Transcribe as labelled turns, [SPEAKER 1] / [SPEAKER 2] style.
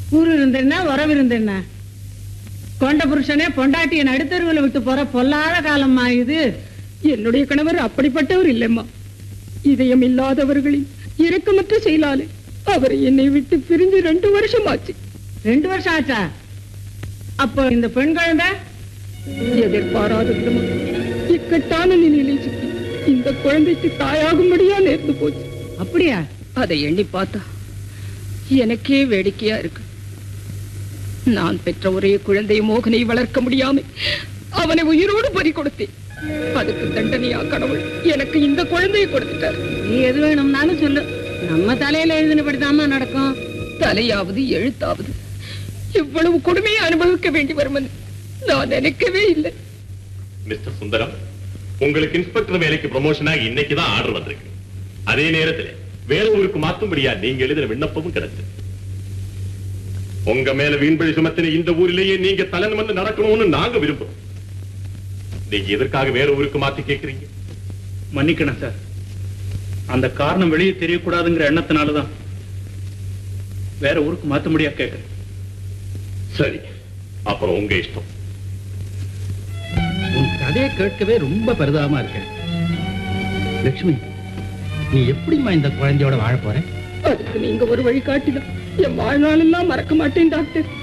[SPEAKER 1] ஊர் இருந்தேன்னா உறவு இருந்தேன்னா கொண்ட புருஷனே பொண்டாட்டிய நடுத்தருவில் விட்டு போற பொல்லாத காலம்மா இது
[SPEAKER 2] என்னுடைய கணவர் அப்படிப்பட்டவர் இல்லைம்மா இதயம் இல்லாதவர்களின் இரக்கமற்ற செயலாலே அவர் என்னை விட்டு பிரிஞ்சு ரெண்டு வருஷம் ஆச்சு
[SPEAKER 1] ரெண்டு வருஷம் ஆச்சா அப்போ இந்த பெண் குழந்தை
[SPEAKER 2] எதிர்பாராத விதமா இக்கட்டான நிலையிலே சிக்கி இந்த குழந்தைக்கு தாயாகும்படியா நேர்ந்து போச்சு
[SPEAKER 1] அப்படியா
[SPEAKER 2] அதை எண்ணி பார்த்தா எனக்கே வேடிக்கையா இருக்கு நான் பெற்ற ஒரே குழந்தை மோகனை வளர்க்க முடியாம அவனை உயிரோடு பறி கொடுத்தேன் அதுக்கு தண்டனையா கடவுள் எனக்கு இந்த குழந்தையை கொடுத்துட்டார்
[SPEAKER 1] நீ எது வேணும்னாலும் சொல்லு நம்ம தலையில எழுதினபடிதாம்மா நடக்கும்
[SPEAKER 2] தலையாவது எழுத்தாவது இவ்வளவு கொடுமையை அனுபவிக்க வேண்டி வருமென்னு நான் நினைக்கவே இல்லை
[SPEAKER 3] மிஸ்டர் சுந்தரம் உங்களுக்கு இன்ஸ்பெக்டர் வேலைக்கு ப்ரமோஷனா இன்னைக்கு தான் ஆர்டர் வந்திருக்கு அதே நேரத்துல வேற ஊருக்கு மாத்தும்படியா நீங்க எழுதின விண்ணப்பமும் கிடைச்சு உங்க மேல வீண்பழி சுமத்தின இந்த ஊரிலேயே நீங்க தலன் வந்து நடக்கணும்னு நாங்க விரும்புறோம் நீங்க எதற்காக வேற ஊருக்கு மாத்தி கேக்குறீங்க
[SPEAKER 4] மன்னிக்கணும் சார் அந்த காரணம் வெளியே தெரியக்கூடாதுங்கிற எண்ணத்தினாலதான் வேற ஊருக்கு மாத்த முடியா கேட்கிறேன்
[SPEAKER 3] சரி அப்புறம் உங்க இஷ்டம்
[SPEAKER 5] உன் கதையை கேட்கவே ரொம்ப பரிதாபமா இருக்கு லட்சுமி நீ எப்படிம்மா இந்த குழந்தையோட வாழ போற
[SPEAKER 2] அதுக்கு நீங்க ஒரு வழி காட்டிதான் என் வாழ்நாளெல்லாம் மறக்க மாட்டேன் டாக்டர்